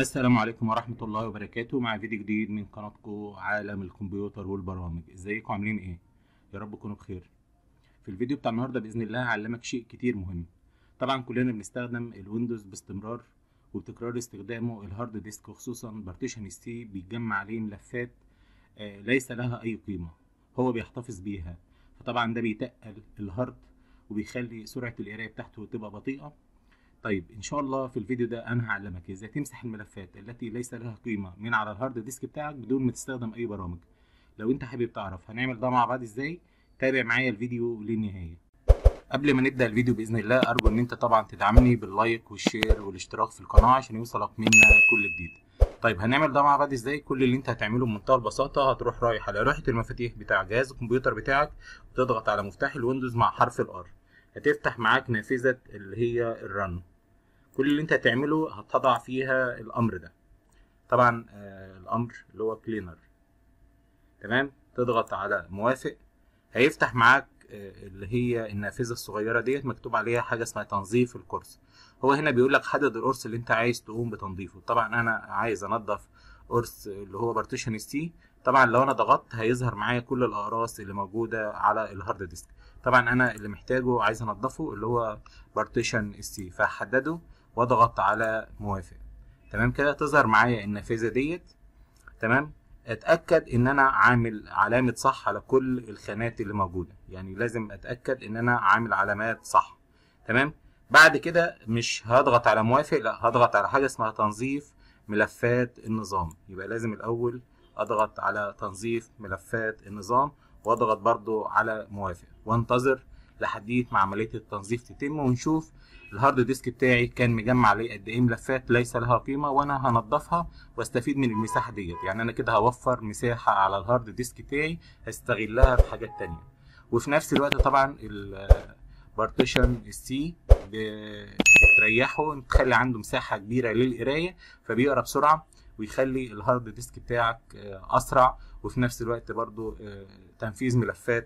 السلام عليكم ورحمة الله وبركاته مع فيديو جديد من قناتكم عالم الكمبيوتر والبرامج ازيكم عاملين ايه يا رب تكونوا بخير في الفيديو بتاع النهاردة بإذن الله هعلمك شيء كتير مهم طبعا كلنا بنستخدم الويندوز باستمرار وبتكرار استخدامه الهارد ديسك وخصوصا بارتيشن سي بيتجمع عليه ملفات آه ليس لها اي قيمة هو بيحتفظ بيها فطبعا ده بيتقل الهارد وبيخلي سرعة القراية بتاعته تبقى بطيئة طيب ان شاء الله في الفيديو ده انا هعلمك ازاي تمسح الملفات التي ليس لها قيمه من على الهارد ديسك بتاعك بدون ما تستخدم اي برامج لو انت حابب تعرف هنعمل ده مع بعض ازاي تابع معايا الفيديو للنهايه قبل ما نبدا الفيديو باذن الله ارجو ان انت طبعا تدعمني باللايك والشير والاشتراك في القناه عشان يوصلك منا كل جديد طيب هنعمل ده مع بعض ازاي كل اللي انت هتعمله بمنتهى البساطه هتروح رايح على لوحه المفاتيح بتاع جهاز الكمبيوتر بتاعك وتضغط على مفتاح الويندوز مع حرف الار هتفتح معاك نافذه اللي هي الرن كل اللي انت هتعمله هتضع فيها الامر ده طبعا آه الامر اللي هو كلينر تمام تضغط على موافق هيفتح معاك آه اللي هي النافذه الصغيره ديت مكتوب عليها حاجه اسمها تنظيف القرص هو هنا بيقول لك حدد القرص اللي انت عايز تقوم بتنظيفه طبعا انا عايز انضف قرص اللي هو بارتيشن سي طبعا لو انا ضغطت هيظهر معايا كل الاقراص اللي موجوده على الهارد ديسك طبعا انا اللي محتاجه عايز انضفه اللي هو بارتيشن سي فهحدده واضغط على موافق تمام كده تظهر معايا النافذه ديت تمام اتاكد ان انا عامل علامه صح على كل الخانات اللي موجوده يعني لازم اتاكد ان انا عامل علامات صح تمام بعد كده مش هضغط على موافق لا هضغط على حاجه اسمها تنظيف ملفات النظام يبقى لازم الاول اضغط على تنظيف ملفات النظام واضغط برضو على موافق وانتظر لحديت ما عمليه التنظيف تتم ونشوف الهارد ديسك بتاعي كان مجمع عليه قد ايه ملفات ليس لها قيمه وانا هنضفها واستفيد من المساحه ديت يعني انا كده هوفر مساحه على الهارد ديسك بتاعي هستغلها في حاجات تانية وفي نفس الوقت طبعا البارتيشن السي بتريحه تخلي عنده مساحه كبيره للقرايه فبيقرا بسرعه ويخلي الهارد ديسك بتاعك اسرع وفي نفس الوقت برضو تنفيذ ملفات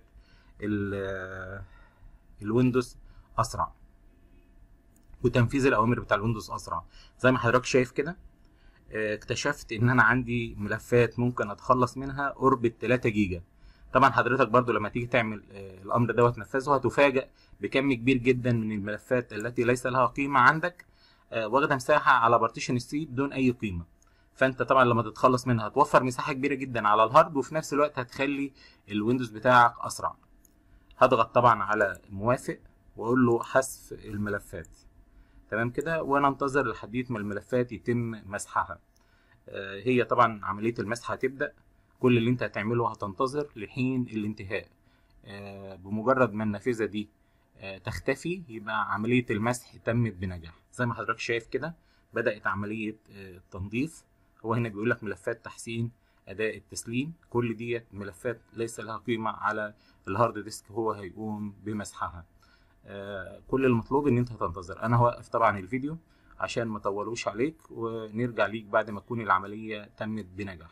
الويندوز اسرع وتنفيذ الاوامر بتاع الويندوز اسرع زي ما حضرتك شايف كده اكتشفت ان انا عندي ملفات ممكن اتخلص منها قرب 3 جيجا طبعا حضرتك برضو لما تيجي تعمل الامر ده وتنفذه هتفاجئ بكم كبير جدا من الملفات التي ليس لها قيمه عندك واخده مساحه على بارتيشن سي بدون اي قيمه فانت طبعا لما تتخلص منها هتوفر مساحه كبيره جدا على الهارد وفي نفس الوقت هتخلي الويندوز بتاعك اسرع هضغط طبعا على موافق واقول له حذف الملفات تمام كده وانا انتظر لحديت ما الملفات يتم مسحها آه هي طبعا عمليه المسح هتبدا كل اللي انت هتعمله هتنتظر لحين الانتهاء آه بمجرد ما النافذه دي آه تختفي يبقى عمليه المسح تمت بنجاح زي ما حضرتك شايف كده بدات عمليه التنظيف هو هنا بيقول لك ملفات تحسين اداء التسليم كل ديت ملفات ليس لها قيمه على الهارد ديسك هو هيقوم بمسحها آه كل المطلوب ان انت هتنتظر انا هوقف طبعا الفيديو عشان ما اطولوش عليك ونرجع ليك بعد ما تكون العمليه تمت بنجاح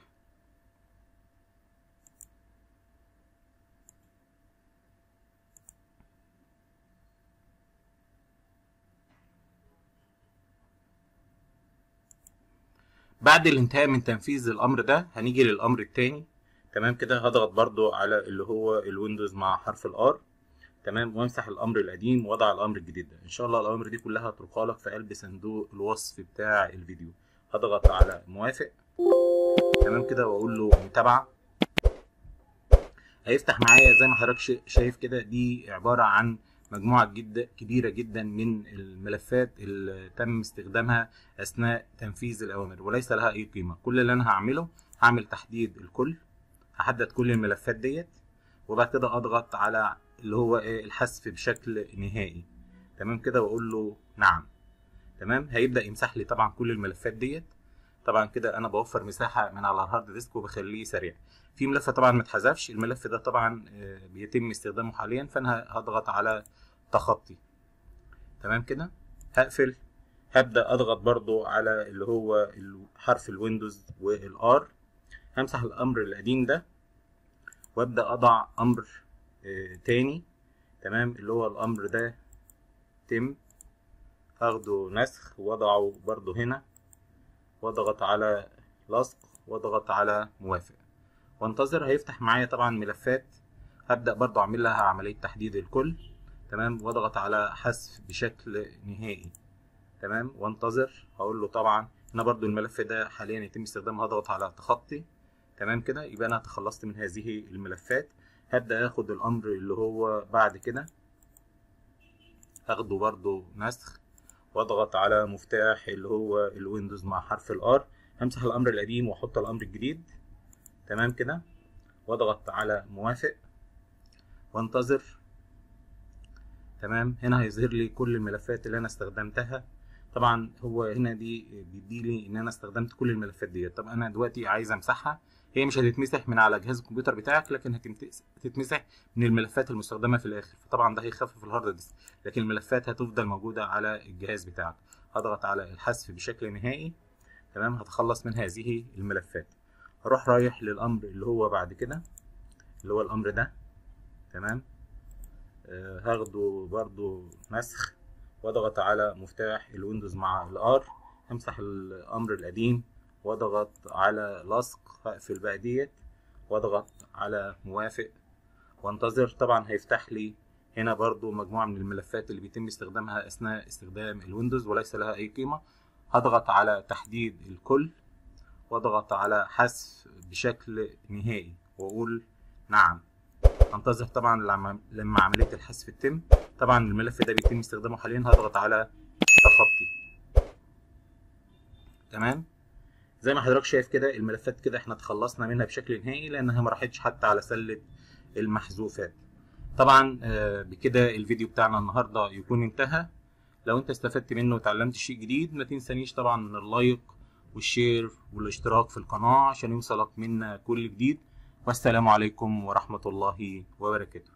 بعد الانتهاء من تنفيذ الامر ده هنيجي للامر التاني تمام كده هضغط برضو على اللي هو الويندوز مع حرف الار تمام وامسح الامر القديم واضع الامر الجديد ده ان شاء الله الاوامر دي كلها هتلقى لك في قلب صندوق الوصف بتاع الفيديو هضغط على موافق تمام كده واقول له متابعه هيفتح معايا زي ما حضرتك شايف كده دي عباره عن مجموعه جدا كبيره جدا من الملفات اللي تم استخدامها اثناء تنفيذ الاوامر وليس لها اي قيمه كل اللي انا هعمله هعمل تحديد الكل هحدد كل الملفات ديت وبعد كده اضغط على اللي هو الحذف بشكل نهائي تمام كده واقول له نعم تمام هيبدا يمسح لي طبعا كل الملفات ديت طبعا كده انا بوفر مساحه من على الهارد ديسك وبخليه سريع في ملف طبعا ما اتحذفش الملف ده طبعا بيتم استخدامه حاليا فانا هضغط على تخطي تمام كده هقفل هبدا اضغط برضو على اللي هو حرف الويندوز والار همسح الامر القديم ده وابدا اضع امر تاني تمام اللي هو الامر ده تم هاخده نسخ واضعه برضو هنا واضغط على لصق واضغط على موافق وانتظر هيفتح معايا طبعا ملفات هبدأ برضو اعمل لها عملية تحديد الكل تمام واضغط على حذف بشكل نهائي تمام وانتظر هقول له طبعا هنا برضو الملف ده حاليا يتم استخدامه هضغط على تخطي تمام كده يبقى انا تخلصت من هذه الملفات هبدأ اخد الامر اللي هو بعد كده اخده برضو نسخ واضغط على مفتاح اللي هو الويندوز مع حرف الار همسح الامر القديم واحط الامر الجديد تمام كده واضغط على موافق وانتظر تمام هنا هيظهر لي كل الملفات اللي انا استخدمتها طبعا هو هنا دي بيدي لي ان انا استخدمت كل الملفات ديت طب انا دلوقتي عايز امسحها هي مش هتتمسح من على جهاز الكمبيوتر بتاعك لكن هتتمسح من الملفات المستخدمه في الاخر فطبعا ده هيخفف الهارد ديسك لكن الملفات هتفضل موجوده على الجهاز بتاعك هضغط على الحذف بشكل نهائي تمام هتخلص من هذه الملفات هروح رايح للامر اللي هو بعد كده اللي هو الامر ده تمام آه هاخده برضو نسخ واضغط على مفتاح الويندوز مع الار همسح الامر القديم واضغط على لصق هقفل بقى ديت واضغط على موافق وانتظر طبعا هيفتح لي هنا برضو مجموعة من الملفات اللي بيتم استخدامها اثناء استخدام الويندوز وليس لها اي قيمة هضغط على تحديد الكل واضغط على حذف بشكل نهائي واقول نعم انتظر طبعا لما عملية الحذف تتم طبعا الملف ده بيتم استخدامه حاليا هضغط على تخطي تمام زي ما حضرتك شايف كده الملفات كده احنا تخلصنا منها بشكل نهائي لانها ما راحتش حتى على سلة المحذوفات طبعا بكده الفيديو بتاعنا النهارده يكون انتهى لو انت استفدت منه وتعلمت شيء جديد ما تنسانيش طبعا من اللايك والشير والاشتراك في القناة عشان يوصلك منا كل جديد والسلام عليكم ورحمة الله وبركاته